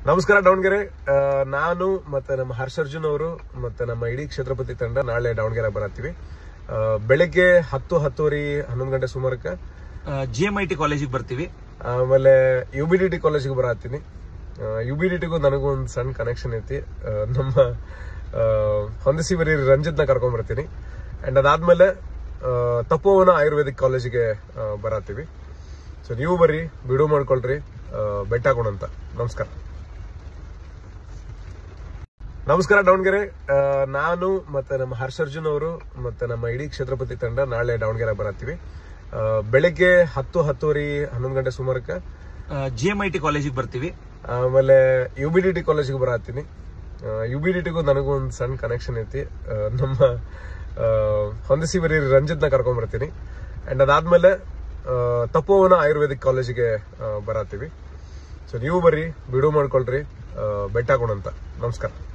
ನಮಸ್ಕಾರ ದಾವಣಗೆರೆ ಆ, ನಾನು ಮತ್ತೆ ನಮ್ಮ ಹರ್ಷರ್ಜುನ್ ಅವರು ಮತ್ತೆ ನಮ್ಮ ಇಡೀ ಕ್ಷೇತ್ರಪತಿ ತಂಡ ನಾಳೆ ದಾವಣಗೆರೆ ಬರತ್ತೀವಿ ಆ, ಬೆಳಗ್ಗೆ ಹತ್ತು ಹತ್ತುವರೆ ಹನ್ನೊಂದು ಗಂಟೆ ಸುಮಾರಕ್ಕೆ ಜಿ ಎಂ ಐ ಟಿ ಕಾಲೇಜಿಗೆ ಬರ್ತೀವಿ ಆಮೇಲೆ ಯು ಬಿ ಡಿ ಟಿ ಕಾಲೇಜಿಗೆ ಬರತ್ತೀನಿ ಯು ಬಿ ಡಿ ಟಿಗೂ ನನಗೂ ಒಂದು ಸಣ್ಣ ಕನೆಕ್ಷನ್ ಐತಿ ಆ, ನಮ್ಮ ಆ, ಹೊಂದಿಸಿ ಬರೀ ರಂಜಿತ್ನ ಕರ್ಕೊಂಡ್ ಬರ್ತೀನಿ ಅಂಡ್ ಅದಾದ್ಮೇಲೆ ಆ, ತಪೋವನ ಆಯುರ್ವೇದಿಕ್ ಕಾಲೇಜಿಗೆ ಬರತ್ತೀವಿ ಸೊ ನೀವು ಬರ್ರಿ ಬಿಡು ಮಾಡ್ಕೊಳ್ರಿ ಆ, ಬೆಟ್ಟ ಅಂತ ನಮಸ್ಕಾರ ನಮಸ್ಕಾರ ದಾವಣಗೆರೆ ಆ, ನಾನು ಮತ್ತೆ ನಮ್ಮ ಹರ್ಷರ್ಜುನ್ ಅವರು ಮತ್ತೆ ನಮ್ಮ ಇಡೀ ಕ್ಷೇತ್ರಪತಿ ತಂಡ ನಾಳೆ ದಾವಣಗೆರೆ ಬರತ್ತೀವಿ ಆ, ಬೆಳಗ್ಗೆ ಹತ್ತು ಹತ್ತುವರೆ ಹನ್ನೊಂದು ಗಂಟೆ ಸುಮಾರಕ್ಕೆ ಜಿ ಎಂ ಐ ಟಿ ಕಾಲೇಜಿಗೆ ಬರ್ತೀವಿ ಆಮೇಲೆ ಯು ಬಿ ಡಿ ಟಿ ಕಾಲೇಜಿಗೆ ಬರತ್ತೀನಿ ಯು ಬಿ ಡಿ ಟಿಗೂ ನನಗೂ ಒಂದು ಸಣ್ಣ ಕನೆಕ್ಷನ್ ಐತಿ ಆ, ನಮ್ಮ ಆ, ಹೊಂದಿಸಿ ಬರೀ ರಂಜಿತ್ನ ಕರ್ಕೊಂಡ್ ಬರ್ತೀನಿ ಅಂಡ್ ಅದಾದ್ಮೇಲೆ ಆ, ತಪೋವನ ಆಯುರ್ವೇದಿಕ್ ಕಾಲೇಜಿಗೆ ಬರತ್ತೀವಿ ಸೊ ನೀವು ಬರ್ರಿ ಬಿಡು ಮಾಡ್ಕೊಳ್ರಿ ಆ, ಬೆಟ್ಟ ಅಂತ ನಮಸ್ಕಾರ